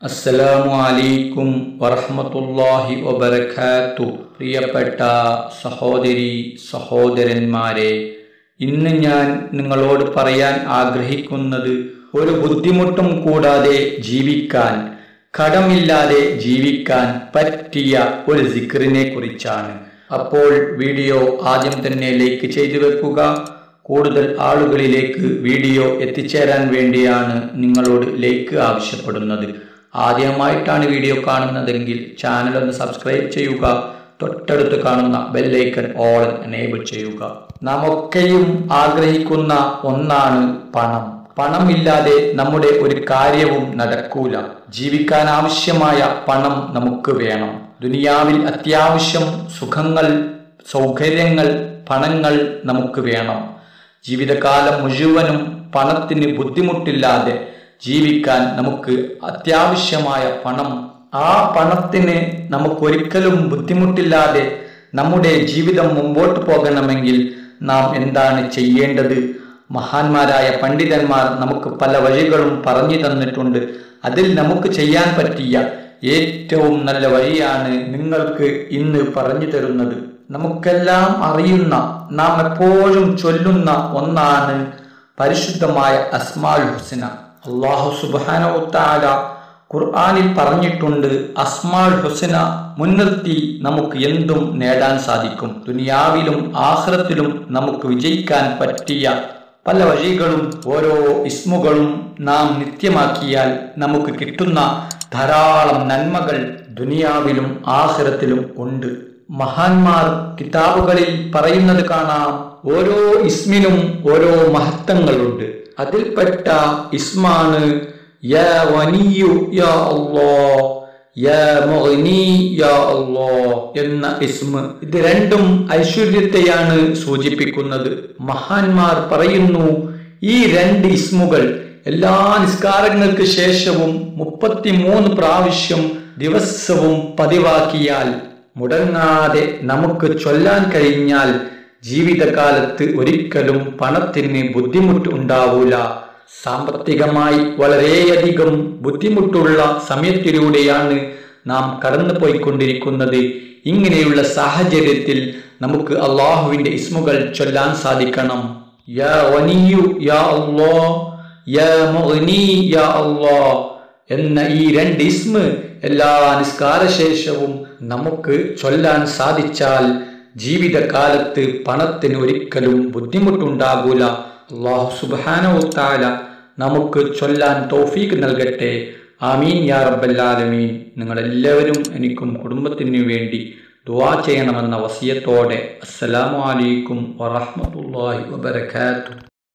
അസ്സലാമു അലൈക്കും വറഹ്മത്തുള്ളാഹി വബറകാത്തു പ്രിയപ്പെട്ട സഹോദരി സഹോദരന്മാരെ ഇന്ന് ഞാൻ നിങ്ങളോട് പറയാൻ ആഗ്രഹിക്കുന്നത് ഒരു ബുദ്ധിമുട്ടും കൂടാതെ ജീവിക്കാൻ കടമില്ലാതെ ജീവിക്കാൻ പറ്റിയ ഒരു സിക്റിനെ കുറിച്ചാണ് അപ്പോൾ വീഡിയോ ആദ്യം തന്നെ ലൈക്ക് ചെയ്തു വെക്കുക കൂടുതൽ ആളുകളിലേക്ക് വീഡിയോ എത്തിച്ചേരാൻ വേണ്ടിയാണ് നിങ്ങളോട് ലൈക്ക് ആവശ്യപ്പെടുന്നത് ആദ്യമായിട്ടാണ് വീഡിയോ കാണുന്നതെങ്കിൽ ചാനൽ ഒന്ന് സബ്സ്ക്രൈബ് ചെയ്യുക തൊട്ടടുത്ത് കാണുന്ന ബെല്ലൈക്കൺ ഓൾ എനേബിൾ ചെയ്യുക നാം ഒക്കെയും ആഗ്രഹിക്കുന്ന ഒന്നാണ് പണം പണമില്ലാതെ നമ്മുടെ ഒരു കാര്യവും നടക്കൂല ജീവിക്കാൻ ആവശ്യമായ പണം നമുക്ക് വേണം ദുനിയാവിൽ അത്യാവശ്യം സുഖങ്ങൾ സൗകര്യങ്ങൾ പണങ്ങൾ നമുക്ക് വേണം ജീവിതകാലം മുഴുവനും പണത്തിന് ബുദ്ധിമുട്ടില്ലാതെ ജീവിക്കാൻ നമുക്ക് അത്യാവശ്യമായ പണം ആ പണത്തിന് നമുക്കൊരിക്കലും ബുദ്ധിമുട്ടില്ലാതെ നമ്മുടെ ജീവിതം മുമ്പോട്ട് പോകണമെങ്കിൽ നാം എന്താണ് ചെയ്യേണ്ടത് മഹാന്മാരായ പണ്ഡിതന്മാർ നമുക്ക് പല വഴികളും പറഞ്ഞു തന്നിട്ടുണ്ട് അതിൽ നമുക്ക് ചെയ്യാൻ പറ്റിയ ഏറ്റവും നല്ല വഴിയാണ് നിങ്ങൾക്ക് ഇന്ന് പറഞ്ഞു തരുന്നത് നമുക്കെല്ലാം അറിയുന്ന നാം എപ്പോഴും ചൊല്ലുന്ന ഒന്നാണ് പരിശുദ്ധമായ അസ്മാൽ ഹുസന അള്ളാഹു സുബാനോത്താല ഖുർആാനിൽ പറഞ്ഞിട്ടുണ്ട് അസ്മാൽ ഹുസന മുൻനിർത്തി നമുക്ക് എന്തും നേടാൻ സാധിക്കും ദുനിയാവിലും ആഹ്റത്തിലും നമുക്ക് വിജയിക്കാൻ പറ്റിയ പല വഴികളും ഓരോ ഇസ്മുകളും നാം നിത്യമാക്കിയാൽ നമുക്ക് കിട്ടുന്ന ധാരാളം നന്മകൾ ദുനിയാവിലും ആഹ്റത്തിലും ഉണ്ട് മഹാന്മാർ കിതാബുകളിൽ പറയുന്നത് കാണാം ഓരോ ഇസ്മിനും ഓരോ മഹത്വങ്ങളുണ്ട് അതിൽപ്പെട്ട ഇസ്മാണ് യാ വനിയു യാ അല്ലാ യാ മുഗ്നി യാ അല്ലാ എന്ന ഇസ്മ ഇത് രണ്ടും ഐശ്വര്യത്തെയാണ് സൂചിപ്പിക്കുന്നത് മഹാന്മാർ പറയുന്നു ഈ രണ്ട് ഇസ്മുകൾ എല്ലാ നിസ്കാരങ്ങൾക്ക് ശേഷവും മുപ്പത്തിമൂന്ന് പ്രാവശ്യം ദിവസവും പതിവാക്കിയാൽ മുടങ്ങാതെ നമുക്ക് ചൊല്ലാൻ കഴിഞ്ഞാൽ ജീവിതകാലത്ത് ഒരിക്കലും പണത്തിന് ബുദ്ധിമുട്ട് ഉണ്ടാവൂല സാമ്പത്തികമായി വളരെയധികം ബുദ്ധിമുട്ടുള്ള സമയത്തിലൂടെയാണ് നാം കടന്നു പോയിക്കൊണ്ടിരിക്കുന്നത് ഇങ്ങനെയുള്ള സാഹചര്യത്തിൽ നമുക്ക് അള്ളാഹുവിന്റെ ഇസ്മുകൾ ചൊല്ലാൻ സാധിക്കണം യാ വനിയു യാ അല്ലാ യാ മുഗ്നി യാ അല്ലാ എന്ന ഈ രണ്ട് ഇസ്മ എല്ലാ നിസ്കാരശേഷവും നമുക്ക് ചൊല്ലാൻ സാധിച്ചാൽ ജീവിതകാലത്ത് പണത്തിന് ഒരിക്കലും ബുദ്ധിമുട്ടുണ്ടാകൂല അള്ളാഹു സുബാനോത്താല നമുക്ക് ചൊല്ലാൻ തൗഫീഖ് നൽകട്ടെ ആമീൻ യാ റബ്ബല്ലാലമീൻ നിങ്ങളെല്ലാവരും എനിക്കും കുടുംബത്തിനു വേണ്ടി ദുവാ ചെയ്യണമെന്ന വസിയത്തോടെ അസ്സലാമു അലൈക്കും വറഹ്മത്തുള്ളാഹി വബറകാതുഹു